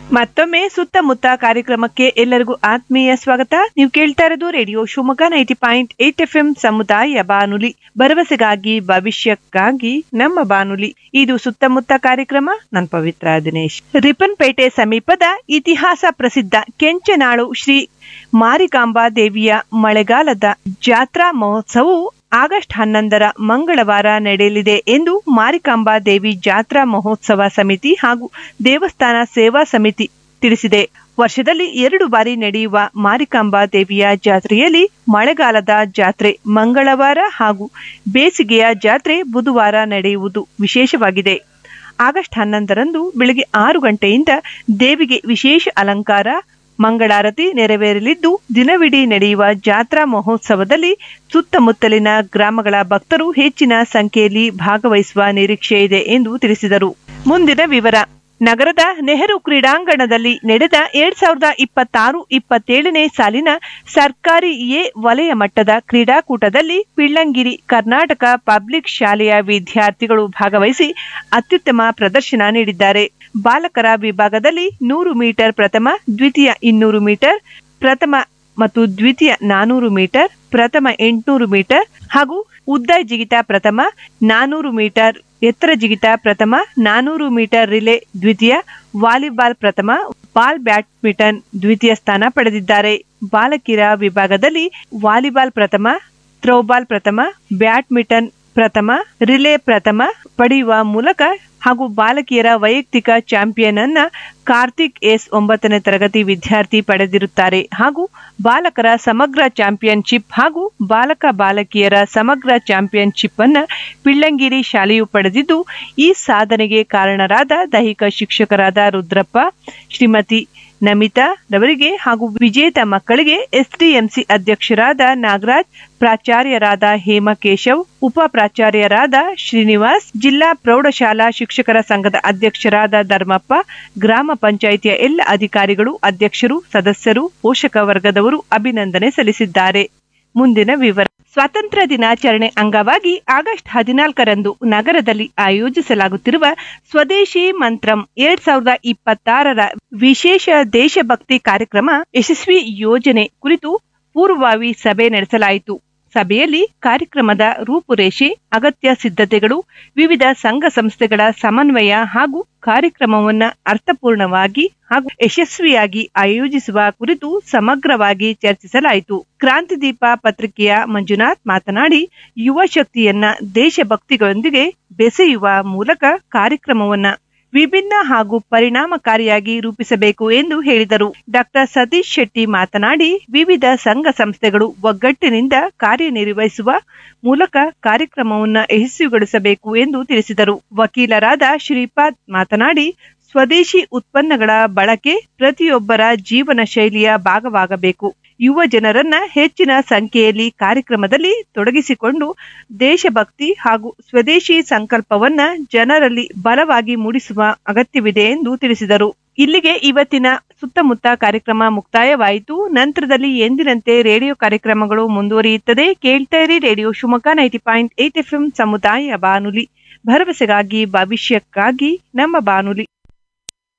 ಮತ್ತೊಮ್ಮೆ ಸುತ್ತಮುತ್ತ ಕಾರ್ಯಕ್ರಮಕ್ಕೆ ಎಲ್ಲರಿಗೂ ಆತ್ಮೀಯ ಸ್ವಾಗತ ನೀವು ಕೇಳ್ತಾ ಇರೋದು radio Shivamogga ninety point eight F M ಸಮುದಾಯ ಬಾನುಲಿ ಭರವಸೆಗಾಗಿ ಭವಿಷ್ಯಕ್ಕಾಗಿ ನಮ್ಮ ಬಾನುಲಿ ಇದು ಸುತ್ತಮುತ್ತ ಕಾರ್ಯಕ್ರಮ ನನ್ ಪವಿತ್ರ ದಿನೇಶ್ ರಿಪನ್ಪೇಟೆ ಸಮೀಪದ ಇತಿಹಾಸ ಪ್ರಸಿದ್ಧ ಕೆಂಚನಾಳು ಶ್ರೀ ಮಾರಿಕಾಂಬಾ ದೇವಿಯ ಮಳೆಗಾಲದ ಜಾತ್ರಾ ಮಹೋತ್ಸವವು ಆಗಸ್ಟ್ ಹನ್ನೊಂದರ ಮಂಗಳವಾರ ನಡೆಯಲಿದೆ ಎಂದು ಮಾರಿಕಾಂಬಾ ದೇವಿ ಜಾತ್ರಾ ಮಹೋತ್ಸವ ಸಮಿತಿ ಹಾಗೂ ದೇವಸ್ಥಾನ ಸೇವಾ ಸಮಿತಿ ತಿಳಿಸಿದೆ ವರ್ಷದಲ್ಲಿ ಎರಡು ಬಾರಿ ನಡೆಯುವ ಮಾರಿಕಾಂಬಾ ದೇವಿಯ ಜಾತ್ರೆಯಲ್ಲಿ ಮಳೆಗಾಲದ ಜಾತ್ರೆ ಮಂಗಳವಾರ ಹಾಗೂ ಬೇಸಿಗೆಯ ಜಾತ್ರೆ ಬುಧವಾರ ನಡೆಯುವುದು ವಿಶೇಷವಾಗಿದೆ ಆಗಸ್ಟ್ ಹನ್ನೊಂದರಂದು ಬೆಳಗ್ಗೆ ಆರು ಗಂಟೆಯಿಂದ ದೇವಿಗೆ ವಿಶೇಷ ಅಲಂಕಾರ ಮಂಗಳಾರತಿ ನೆರವೇರಲಿದ್ದು ದಿನವಿಡೀ ನಡೆಯುವ ಜಾತ್ರಾ ಮಹೋತ್ಸವದಲ್ಲಿ ಸುತ್ತಮುತ್ತಲಿನ ಗ್ರಾಮಗಳ ಭಕ್ತರು ಹೆಚ್ಚಿನ ಸಂಖ್ಯೆಯಲ್ಲಿ ಭಾಗವಹಿಸುವ ನಿರೀಕ್ಷೆ ಇದೆ ಎಂದು ತಿಳಿಸಿದರು ಮುಂದಿನ ವಿವರ ನಗರದ ನೆಹರು ಕ್ರೀಡಾಂಗಣದಲ್ಲಿ ನಡೆದ ಎರಡ್ ಸಾವಿರದ ಇಪ್ಪತ್ತಾರು ಇಪ್ಪತ್ತೇಳನೇ ಸಾಲಿನ ಸರ್ಕಾರಿ ಎ ವಲಯ ಮಟ್ಟದ ಕ್ರೀಡಾಕೂಟದಲ್ಲಿ ಪಿಳ್ಳಂಗಿರಿ ಕರ್ನಾಟಕ ಪಬ್ಲಿಕ್ ಶಾಲೆಯ ವಿದ್ಯಾರ್ಥಿಗಳು ಭಾಗವಹಿಸಿ ಅತ್ಯುತ್ತಮ ಪ್ರದರ್ಶನ ನೀಡಿದ್ದಾರೆ ಬಾಲಕರ ವಿಭಾಗದಲ್ಲಿ ನೂರು ಮೀಟರ್ ಪ್ರಥಮ ದ್ವಿತೀಯ ಇನ್ನೂರು ಮೀಟರ್ ಪ್ರಥಮ ಮತ್ತು ದ್ವಿತೀಯ ನಾನೂರು ಮೀಟರ್ ಪ್ರಥಮ ಎಂಟುನೂರು ಮೀಟರ್ ಹಾಗೂ ಉದ್ದ ಜಿಗಿತ ಪ್ರಥಮ ನಾನೂರು ಮೀಟರ್ ಎತ್ತರ ಜಿಗಿತ ಪ್ರಥಮ ನಾನೂರು ಮೀಟರ್ ರಿಲೇ ದ್ವಿತೀಯ ವಾಲಿಬಾಲ್ ಪ್ರಥಮ ಬಾಲ್ ಬ್ಯಾಡ್ಮಿಂಟನ್ ದ್ವಿತೀಯ ಸ್ಥಾನ ಪಡೆದಿದ್ದಾರೆ ಬಾಲಕಿಯರ ವಿಭಾಗದಲ್ಲಿ ವಾಲಿಬಾಲ್ ಪ್ರಥಮ ಥ್ರೋಬಾಲ್ ಪ್ರಥಮ ಬ್ಯಾಡ್ಮಿಂಟನ್ ಪ್ರಥಮ ರಿಲೇ ಪ್ರಥಮ ಪಡೆಯುವ ಮೂಲಕ ಹಾಗೂ ಬಾಲಕಿಯರ ವೈಯಕ್ತಿಕ ಚಾಂಪಿಯನ್ ಅನ್ನ ಕಾರ್ತಿಕ್ ಎಸ್ ಒಂಬತ್ತನೇ ತರಗತಿ ವಿದ್ಯಾರ್ಥಿ ಪಡೆದಿರುತ್ತಾರೆ ಹಾಗೂ ಬಾಲಕರ ಸಮಗ್ರ ಚಾಂಪಿಯನ್ಶಿಪ್ ಹಾಗೂ ಬಾಲಕ ಬಾಲಕಿಯರ ಸಮಗ್ರ ಚಾಂಪಿಯನ್ಶಿಪ್ ಅನ್ನ ಪಿಳ್ಳಂಗಿರಿ ಶಾಲೆಯು ಪಡೆದಿದ್ದು ಈ ಸಾಧನೆಗೆ ಕಾರಣರಾದ ದೈಹಿಕ ಶಿಕ್ಷಕರಾದ ರುದ್ರಪ್ಪ ಶ್ರೀಮತಿ ನಮಿತಾ ರವರಿಗೆ ಹಾಗೂ ವಿಜೇತ ಮಕ್ಕಳಿಗೆ ಎಸ್ಡಿಎಂಸಿ ಅಧ್ಯಕ್ಷರಾದ ನಾಗರಾಜ್ ಪ್ರಾಚಾರ್ಯರಾದ ಹೇಮಕೇಶವ್ ಉಪ ಪ್ರಾಚಾರ್ಯರಾದ ಶ್ರೀನಿವಾಸ್ ಜಿಲ್ಲಾ ಪ್ರೌಢಶಾಲಾ ಶಿಕ್ಷಕರ ಸಂಘದ ಅಧ್ಯಕ್ಷರಾದ ಧರ್ಮಪ್ಪ ಗ್ರಾಮ ಪಂಚಾಯಿತಿಯ ಎಲ್ಲ ಅಧಿಕಾರಿಗಳು ಅಧ್ಯಕ್ಷರು ಸದಸ್ಯರು ಪೋಷಕ ವರ್ಗದವರು ಅಭಿನಂದನೆ ಸಲ್ಲಿಸಿದ್ದಾರೆ ಮುಂದಿನ ವಿವರ ಸ್ವಾತಂತ್ರ್ಯ ದಿನಾಚರಣೆ ಅಂಗವಾಗಿ ಆಗಸ್ಟ್ ಹದಿನಾಲ್ಕರಂದು ನಗರದಲ್ಲಿ ಆಯೋಜಿಸಲಾಗುತ್ತಿರುವ ಸ್ವದೇಶಿ ಮಂತ್ರಂ ಎರಡ್ ಸಾವಿರದ ಇಪ್ಪತ್ತಾರರ ವಿಶೇಷ ದೇಶಭಕ್ತಿ ಕಾರ್ಯಕ್ರಮ ಯಶಸ್ವಿ ಯೋಜನೆ ಕುರಿತು ಪೂರ್ವಭಾವಿ ಸಭೆ ನಡೆಸಲಾಯಿತು ಸಭೆಯಲ್ಲಿ ಕಾರ್ಯಕ್ರಮದ ರೂಪುರೇಷೆ ಅಗತ್ಯ ಸಿದ್ಧತೆಗಳು ವಿವಿಧ ಸಂಘ ಸಂಸ್ಥೆಗಳ ಸಮನ್ವಯ ಹಾಗೂ ಕಾರ್ಯಕ್ರಮವನ್ನು ಅರ್ಥಪೂರ್ಣವಾಗಿ ಹಾಗೂ ಯಶಸ್ವಿಯಾಗಿ ಆಯೋಜಿಸುವ ಕುರಿತು ಸಮಗ್ರವಾಗಿ ಚರ್ಚಿಸಲಾಯಿತು ಕ್ರಾಂತಿದೀಪ ಪತ್ರಿಕೆಯ ಮಂಜುನಾಥ್ ಮಾತನಾಡಿ ಯುವ ಶಕ್ತಿಯನ್ನ ದೇಶಭಕ್ತಿಗಳೊಂದಿಗೆ ಬೆಸೆಯುವ ಮೂಲಕ ಕಾರ್ಯಕ್ರಮವನ್ನ ವಿಭಿನ್ನ ಹಾಗೂ ಪರಿಣಾಮಕಾರಿಯಾಗಿ ರೂಪಿಸಬೇಕು ಎಂದು ಹೇಳಿದರು ಡಾಕ್ಟರ್ ಸತೀಶ್ ಶೆಟ್ಟಿ ಮಾತನಾಡಿ ವಿವಿಧ ಸಂಘ ಸಂಸ್ಥೆಗಳು ಒಗ್ಗಟ್ಟಿನಿಂದ ಕಾರ್ಯನಿರ್ವಹಿಸುವ ಮೂಲಕ ಕಾರ್ಯಕ್ರಮವನ್ನು ಯಶಸ್ವಿಗೊಳಿಸಬೇಕು ಎಂದು ತಿಳಿಸಿದರು ವಕೀಲರಾದ ಶ್ರೀಪಾದ್ ಮಾತನಾಡಿ ಸ್ವದೇಶಿ ಉತ್ಪನ್ನಗಳ ಬಳಕೆ ಪ್ರತಿಯೊಬ್ಬರ ಜೀವನ ಶೈಲಿಯ ಭಾಗವಾಗಬೇಕು ಯುವ ಜನರನ್ನ ಹೆಚ್ಚಿನ ಸಂಖ್ಯೆಯಲ್ಲಿ ಕಾರ್ಯಕ್ರಮದಲ್ಲಿ ತೊಡಗಿಸಿಕೊಂಡು ದೇಶಭಕ್ತಿ ಹಾಗೂ ಸ್ವದೇಶಿ ಸಂಕಲ್ಪವನ್ನ ಜನರಲ್ಲಿ ಬಲವಾಗಿ ಮೂಡಿಸುವ ಅಗತ್ಯವಿದೆ ಎಂದು ತಿಳಿಸಿದರು ಇಲ್ಲಿಗೆ ಇವತ್ತಿನ ಸುತ್ತಮುತ್ತ ಕಾರ್ಯಕ್ರಮ ಮುಕ್ತಾಯವಾಯಿತು ನಂತರದಲ್ಲಿ ಎಂದಿನಂತೆ ರೇಡಿಯೋ ಕಾರ್ಯಕ್ರಮಗಳು ಮುಂದುವರಿಯುತ್ತದೆ ಕೇಳ್ತಾ ಇರಿ radio Shivamogga ninety point eight F ಸಮುದಾಯ ಬಾನುಲಿ ಭರವಸೆಗಾಗಿ ಭವಿಷ್ಯಕ್ಕಾಗಿ ನಮ್ಮ ಬಾನುಲಿ